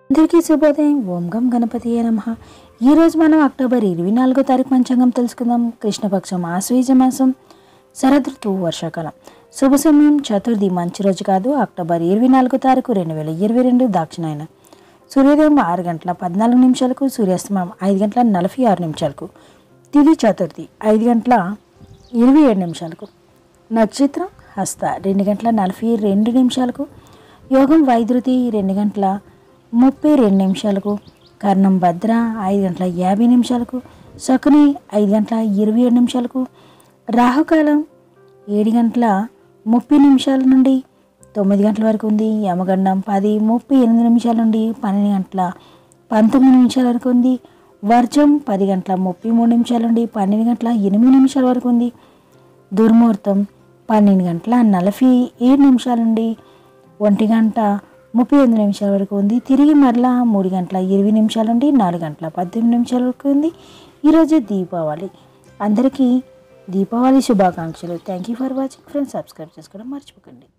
అందరికీ శుభోదయం ఓం గం గణపతి నమ ఈరోజు మనం అక్టోబర్ ఇరవై నాలుగో తారీఖు పంచాంగం తెలుసుకుందాం కృష్ణపక్షం ఆశ్వీజ మాసం శరదృతువు వర్షాకాలం శుభ సమయం చతుర్థి మంచి రోజు కాదు అక్టోబర్ ఇరవై నాలుగో తారీఖు రెండు వేల ఇరవై రెండు దాక్షిణాయన సూర్యోదయం ఆరు గంటల పద్నాలుగు నిమిషాలకు సూర్యాస్తమయం ఐదు గంటల నలభై ఆరు నిమిషాలకు తిది చతుర్థి ఐదు గంటల ఇరవై ఏడు నిమిషాలకు నక్షత్రం హస్త రెండు గంటల నలభై రెండు నిమిషాలకు యోగం వైద్యుతి రెండు గంటల ముప్పై రెండు నిమిషాలకు కర్ణం భద్ర ఐదు గంటల యాభై నిమిషాలకు శకుని ఐదు గంటల ఇరవై ఏడు నిమిషాలకు రాహుకాలం ఏడు గంటల ముప్పై నిమిషాల నుండి తొమ్మిది గంటల వరకు ఉంది యమగండం పది ముప్పై ఎనిమిది నిమిషాల నుండి పన్నెండు గంటల పంతొమ్మిది నిమిషాల వరకు ఉంది వర్జం పది గంటల ముప్పై మూడు నిమిషాల నుండి పన్నెండు గంటల ఎనిమిది నిమిషాల వరకు ఉంది దుర్ముహూర్తం పన్నెండు గంటల నలభై ఏడు నిమిషాల నుండి ఒంటి గంట ముప్పై ఎనిమిది నిమిషాల వరకు ఉంది తిరిగి మరలా మూడు గంటల ఇరవై నిమిషాల నుండి నాలుగు గంటల పద్దెనిమిది నిమిషాల వరకు ఉంది ఈరోజు దీపావళి అందరికీ దీపావళి శుభాకాంక్షలు thank you for watching friends subscribe చేసుకోవడం మర్చిపోకండి